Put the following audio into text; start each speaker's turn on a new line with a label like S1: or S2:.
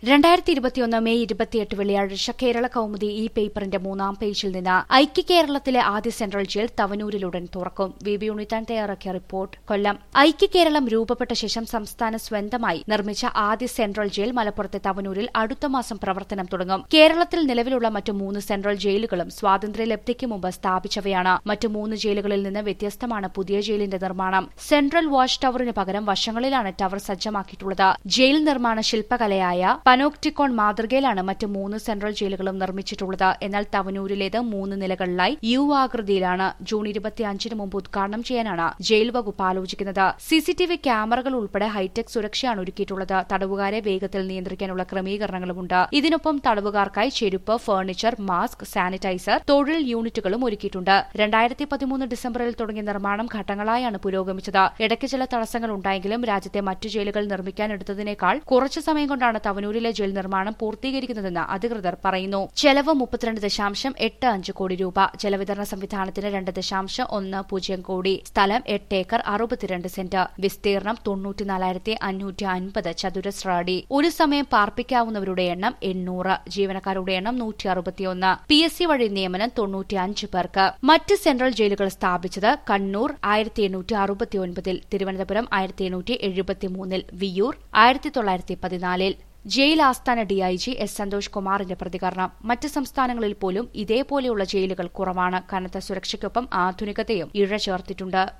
S1: രണ്ടായിരത്തി ഇരുപത്തിയൊന്ന് മെയ് ഇരുപത്തിയെട്ട് വെള്ളിയാഴ്ച കേരള കൌമുദി ഈ പേപ്പറിന്റെ മൂന്നാം പേജിൽ നിന്ന് ഐക്യ കേരളത്തിലെ ആദ്യ സെൻട്രൽ ജയിൽ തവനൂരിലുടൻ തുറക്കും വി ബി ഉണ്ണിത്താൻ തയ്യാറാക്കിയ റിപ്പോർട്ട് കൊല്ലം ഐക്യ കേരളം രൂപപ്പെട്ട ശേഷം സംസ്ഥാന സ്വന്തമായി നിർമ്മിച്ച ആദ്യ സെൻട്രൽ ജയിൽ മലപ്പുറത്തെ തവനൂരിൽ അടുത്ത മാസം പ്രവർത്തനം തുടങ്ങും കേരളത്തിൽ നിലവിലുള്ള മറ്റു മൂന്ന് സെൻട്രൽ ജയിലുകളും സ്വാതന്ത്ര്യലബ്ധിക്ക് മുമ്പ് സ്ഥാപിച്ചവയാണ് മറ്റു മൂന്ന് ജയിലുകളിൽ നിന്ന് വ്യത്യസ്തമാണ് പുതിയ ജയിലിന്റെ നിർമ്മാണം സെൻട്രൽ വാച്ച് ടവറിന് പകരം വശങ്ങളിലാണ് ടവർ സജ്ജമാക്കിയിട്ടുള്ളത് ജയിൽ നിർമ്മാണ ശില്പകലയായ പനോക്ടിക്കോൺ മാതൃകയിലാണ് മറ്റ് മൂന്ന് സെൻട്രൽ ജയിലുകളും നിർമ്മിച്ചിട്ടുള്ളത് എന്നാൽ തവനൂരിലേത് മൂന്ന് നിലകളിലായി യു ആകൃതിയിലാണ് ജൂൺ ഇരുപത്തിയഞ്ചിന് മുമ്പ് ഉദ്ഘാടനം ചെയ്യാനാണ് ജയിൽ വകുപ്പ് ആലോചിക്കുന്നത് സിസിടിവി ക്യാമറകൾ ഉൾപ്പെടെ ഹൈടെക് സുരക്ഷയാണ് ഒരുക്കിയിട്ടുള്ളത് തടവുകാരെ വേഗത്തിൽ നിയന്ത്രിക്കാനുള്ള ക്രമീകരണങ്ങളുമുണ്ട് ഇതിനൊപ്പം തടവുകാർക്കായി ചെരുപ്പ് ഫർണിച്ചർ മാസ്ക് സാനിറ്റൈസർ തൊഴിൽ യൂണിറ്റുകളും ഒരുക്കിയിട്ടുണ്ട് രണ്ടായിരത്തി പതിമൂന്ന് ഡിസംബറിൽ തുടങ്ങിയ നിർമ്മാണം ഘട്ടങ്ങളായാണ് പുരോഗമിച്ചത് ഇടയ്ക്ക് ചില തടസ്സങ്ങൾ ഉണ്ടായെങ്കിലും രാജ്യത്തെ മറ്റു ജയിലുകൾ നിർമ്മിക്കാനെടുത്തതിനേക്കാൾ കുറച്ചു സമയം കൊണ്ടാണ് തവനൂരിലെ ജയിൽ നിർമ്മാണം പൂർത്തീകരിക്കുന്നതെന്ന് അധികൃതർ പറയുന്നു ചെലവ് മുപ്പത്തിരണ്ട് ദശാംശം എട്ട് അഞ്ച് കോടി രൂപ ജലവിതരണ സംവിധാനത്തിന് രണ്ട് ദശാംശം ഒന്ന് പൂജ്യം കോടി സ്ഥലം എട്ട് ഏക്കർ അറുപത്തിരണ്ട് സെന്റ് വിസ്തീർണം തൊണ്ണൂറ്റിനാലായിരത്തി അഞ്ഞൂറ്റി അൻപത് ചതുരശ്ര അടി ഒരു സമയം പാർപ്പിക്കാവുന്നവരുടെ എണ്ണം എണ്ണൂറ് ജീവനക്കാരുടെ എണ്ണം നൂറ്റി അറുപത്തിയൊന്ന് പി എസ് സി വഴി നിയമനം തൊണ്ണൂറ്റിയഞ്ച് പേർക്ക് മറ്റ് സെൻട്രൽ ജയിലുകൾ സ്ഥാപിച്ചത് കണ്ണൂർ ആയിരത്തി എണ്ണൂറ്റി അറുപത്തിയൊൻപതിൽ തിരുവനന്തപുരം ആയിരത്തി എണ്ണൂറ്റി എഴുപത്തിമൂന്നിൽ വിയൂർ ആയിരത്തി തൊള്ളായിരത്തി പതിനാലിൽ ജയിൽ ആസ്ഥാന ഡിഐജി എസ് സന്തോഷ് കുമാറിന്റെ പ്രതികരണം മറ്റ് സംസ്ഥാനങ്ങളിൽ പോലും ഇതേപോലെയുള്ള ജയിലുകൾ കുറവാണ് കനത്ത സുരക്ഷയ്ക്കൊപ്പം ആധുനികതയും ഇഴചേർത്തിട്ടുണ്ട്